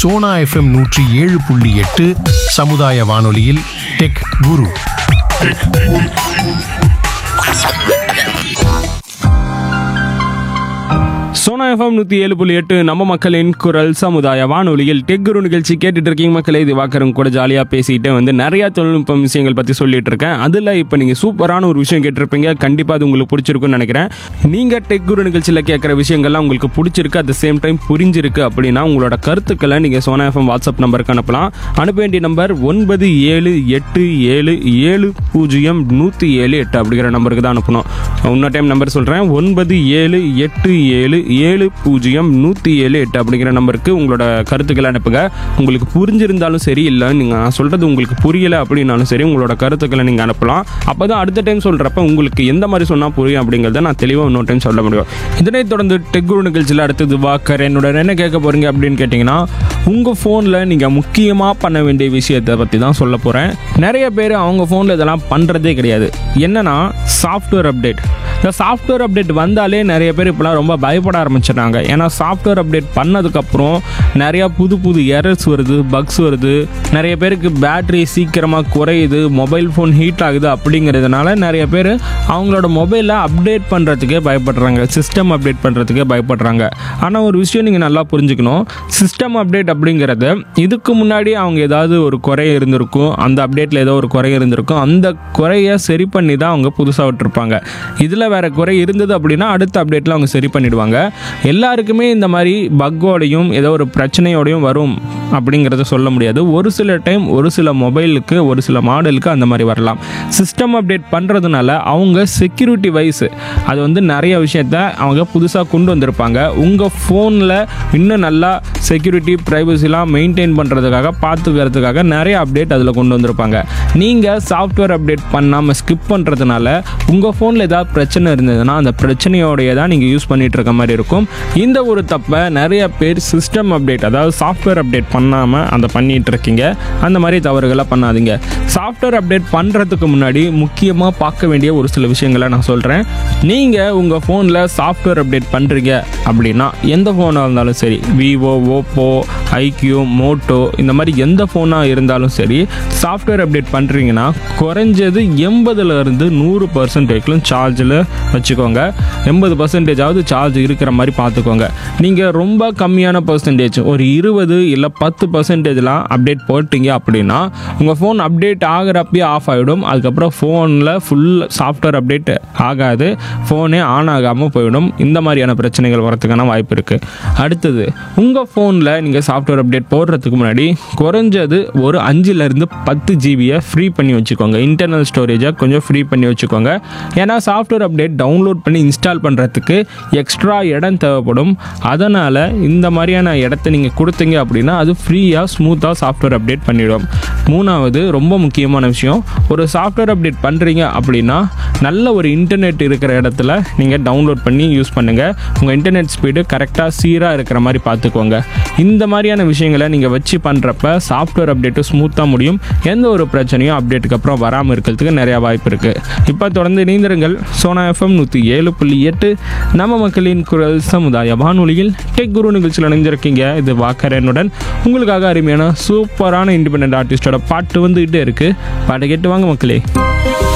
Sona FM நூற்றி ஏழு புள்ளி எட்டு சமுதாய வானொலியில் டெக் குரு சோனா எஃப்எம் நூற்றி ஏழு புள்ளி எட்டு நம்ம மக்களின் குரல் சமுதாய வானொலியில் டெக் குரு நிகழ்ச்சி கேட்டுட்டு இருக்கீங்க மக்களே இது வாக்கரும் கூட ஜாலியாக பேசிட்டு வந்து நிறைய தொழில்நுட்ப விஷயங்கள் பற்றி சொல்லிட்டு இருக்கேன் அதில் இப்போ நீங்கள் சூப்பரான ஒரு விஷயம் கேட்டிருப்பீங்க கண்டிப்பாக அது உங்களுக்கு பிடிச்சிருக்குன்னு நினைக்கிறேன் நீங்கள் டெக் குரு நிகழ்ச்சியில் கேட்குற விஷயங்கள்லாம் உங்களுக்கு பிடிச்சிருக்கு அட் த சேம் டைம் புரிஞ்சிருக்கு அப்படின்னா உங்களோட கருத்துக்களை நீங்கள் சோனா எஃப்எம் வாட்ஸ்அப் நம்பருக்கு அனுப்பலாம் அனுப்ப வேண்டிய நம்பர் ஒன்பது ஏழு எட்டு ஏழு ஏழு பூஜ்ஜியம் நூற்றி ஏழு எட்டு அப்படிங்கிற நம்பருக்கு தான் அனுப்பணும் இன்னொரு டைம் நம்பர் சொல்கிறேன் ஒன்பது ஏழு எட்டு ஏழு ஏழு பூஜ்ஜியம் நூற்றி ஏழு எட்டு அப்படிங்கிற நம்பருக்கு உங்களோட கருத்துக்களை அனுப்புங்க உங்களுக்கு புரிஞ்சிருந்தாலும் சரி இல்லை நீங்கள் நான் சொல்கிறது உங்களுக்கு புரியலை அப்படின்னாலும் சரி உங்களோட கருத்துக்களை நீங்கள் அனுப்பலாம் அப்போ தான் அடுத்த டைம் சொல்கிறப்ப உங்களுக்கு எந்த மாதிரி சொன்னால் புரியும் அப்படிங்கிறத நான் தெளிவாக இன்னொரு டைம் சொல்ல முடியும் இதனைத் தொடர்ந்து டெக்குரு நிகழ்ச்சியில் அடுத்தது வாக்கர் என்னோட என்ன கேட்க போகிறீங்க அப்படின்னு கேட்டிங்கன்னா உங்கள் ஃபோனில் நீங்கள் முக்கியமாக பண்ண வேண்டிய விஷயத்தை பற்றி தான் சொல்ல போகிறேன் நிறைய பேர் அவங்க ஃபோனில் இதெல்லாம் பண்ணுறதே கிடையாது என்னன்னா சாஃப்ட்வேர் அப்டேட் இந்த சாஃப்ட்வேர் அப்டேட் வந்தாலே நிறைய பேர் இப்போலாம் ரொம்ப பயப்பட ஆரம்பிச்சிடுறாங்க ஏன்னா சாஃப்ட்வேர் அப்டேட் பண்ணதுக்கப்புறம் நிறையா புது புது எரர்ஸ் வருது பக்ஸ் வருது நிறைய பேருக்கு பேட்டரி சீக்கிரமாக குறையுது மொபைல் ஃபோன் ஹீட் ஆகுது அப்படிங்கிறதுனால நிறைய பேர் அவங்களோட மொபைலை அப்டேட் பண்ணுறதுக்கே பயப்படுறாங்க சிஸ்டம் அப்டேட் பண்ணுறதுக்கே பயப்படுறாங்க ஆனால் ஒரு விஷயம் நீங்கள் நல்லா புரிஞ்சுக்கணும் சிஸ்டம் அப்டேட் அப்படிங்கிறது இதுக்கு முன்னாடி அவங்க ஏதாவது ஒரு குறை இருந்திருக்கும் அந்த அப்டேட்டில் ஏதோ ஒரு குறை இருந்திருக்கும் அந்த குறையை சரி பண்ணி தான் அவங்க புதுசாக விட்டுருப்பாங்க இதில் வேற குறை இருந்தது அப்படின்னா அடுத்த அப்டேட்டில் அவங்க சரி பண்ணிடுவாங்க எல்லாருக்குமே இந்த மாதிரி பக்கோடையும் ஏதோ ஒரு பிரச்சனையோடையும் வரும் அப்படிங்கிறத சொல்ல முடியாது ஒரு சில டைம் ஒரு சில மொபைலுக்கு ஒரு சில மாடலுக்கு அந்த மாதிரி வரலாம் சிஸ்டம் அப்டேட் பண்ணுறதுனால அவங்க செக்யூரிட்டி வைஸ் அது வந்து நிறைய விஷயத்த அவங்க புதுசாக கொண்டு வந்திருப்பாங்க உங்கள் ஃபோனில் இன்னும் நல்லா செக்யூரிட்டி ப்ரைவசிலாம் மெயின்டைன் பண்ணுறதுக்காக பார்த்துக்கிறதுக்காக நிறைய அப்டேட் அதில் கொண்டு வந்திருப்பாங்க நீங்கள் சாஃப்ட்வேர் அப்டேட் பண்ணாமல் ஸ்கிப் பண்ணுறதுனால உங்கள் ஃபோனில் ஏதாவது பிரச்சனை இருந்ததுன்னா அந்த பிரச்சனையோடைய தான் நீங்கள் யூஸ் பண்ணிட்டு இருக்க மாதிரி இருக்கும் இந்த ஒரு தப்பை நிறைய பேர் சிஸ்டம் அப்டேட் அதாவது சாஃப்ட்வேர் அப்டேட் பண்ணாமல் அந்த பண்ணிட்டு இருக்கீங்க அந்த மாதிரி தவறுகளை பண்ணாதீங்க சாஃப்ட்வேர் அப்டேட் பண்ணுறதுக்கு முன்னாடி முக்கியமாக பார்க்க வேண்டிய ஒரு சில விஷயங்களை நான் சொல்கிறேன் நீங்கள் உங்கள் ஃபோனில் சாஃப்ட்வேர் அப்டேட் பண்ணுறீங்க அப்படின்னா எந்த ஃபோனாக இருந்தாலும் சரி விவோ ஓப்போ ஐக்யூ மோட்டோ இந்த மாதிரி எந்த ஃபோனாக இருந்தாலும் சரி சாஃப்ட்வேர் அப்டேட் பண்ணுறீங்கன்னா குறைஞ்சது எண்பதுல இருந்து நூறு பர்சன்டேஜ்லும் சார்ஜில் வச்சுக்கோங்க எண்பது பர்சன்டேஜாவது சார்ஜ் இருக்கிற மாதிரி பார்த்துக்கோங்க நீங்கள் ரொம்ப கம்மியான பர்சன்டேஜ் ஒரு இருபது இல்லை பத்து பர்சன்டேஜ்லாம் அப்டேட் போட்டீங்க அப்படின்னா உங்கள் ஃபோன் அப்டேட் ஆகிறப்பயே ஆஃப் ஆகிடும் அதுக்கப்புறம் ஃபோனில் ஃபுல் சாஃப்ட்வேர் அப்டேட் ஆகாது ஃபோனே ஆன் ஆகாமல் போயிடும் இந்த மாதிரியான பிரச்சனைகள் வரதுக்கான வாய்ப்பு இருக்குது அடுத்தது உங்கள் ஃபோனில் நீங்கள் சாஃப்ட்வேர் அப்டேட் போடுறதுக்கு முன்னாடி குறைஞ்சது ஒரு அஞ்சுலேருந்து பத்து ஜிபியை ஃப்ரீ பண்ணி வச்சுக்கோங்க இன்டர்னல் ஸ்டோரேஜை கொஞ்சம் ஃப்ரீ பண்ணி வச்சுக்கோங்க ஏன்னா சாஃப்ட்வேர் அப்டேட் டவுன்லோட் பண்ணி இன்ஸ்டால் பண்ணுறதுக்கு எக்ஸ்ட்ரா இடம் தேவைப்படும் அதனால் இந்த மாதிரியான இடத்த நீங்கள் கொடுத்தீங்க அப்படின்னா அது ஃப்ரீயாக ஸ்மூத்தாக சாஃப்ட்வேர் அப்டேட் பண்ணிடும் மூணாவது ரொம்ப முக்கியமான விஷயம் ஒரு சாஃப்ட்வேர் அப்டேட் பண்ணுறீங்க அப்படின்னா நல்ல ஒரு இன்டர்நெட் இருக்கிற இடத்துல நீங்கள் டவுன்லோட் பண்ணி யூஸ் பண்ணுங்கள் உங்கள் இன்டர்நெட் ஸ்பீடு கரெக்டாக சீராக இருக்கிற மாதிரி பார்த்துக்கோங்க இந்த மாதிரியான விஷயங்களை நீங்கள் வச்சு பண்ணுறப்ப சாஃப்ட்வேர் அப்டேட்டும் ஸ்மூத்தாக முடியும் எந்த ஒரு பிரச்சனையும் அப்டேட்டுக்கு அப்புறம் வராமல் இருக்கிறதுக்கு நிறையா வாய்ப்பு இருக்குது இப்போ தொடர்ந்து இணைந்திருங்கள் சோனா எஃப்எம் நூற்றி ஏழு புள்ளி எட்டு நம்ம மக்களின் குரல் சமுதாய வானொலியில் டெக் குரு நிகழ்ச்சியில் இணைஞ்சிருக்கீங்க இது வாக்கரனுடன் உங்களுக்காக அருமையான சூப்பரான இண்டிபெண்ட் ஆர்டிஸ்டோட பாட்டு வந்துகிட்டே இருக்குது பாட்டை கேட்டு வாங்க மக்களே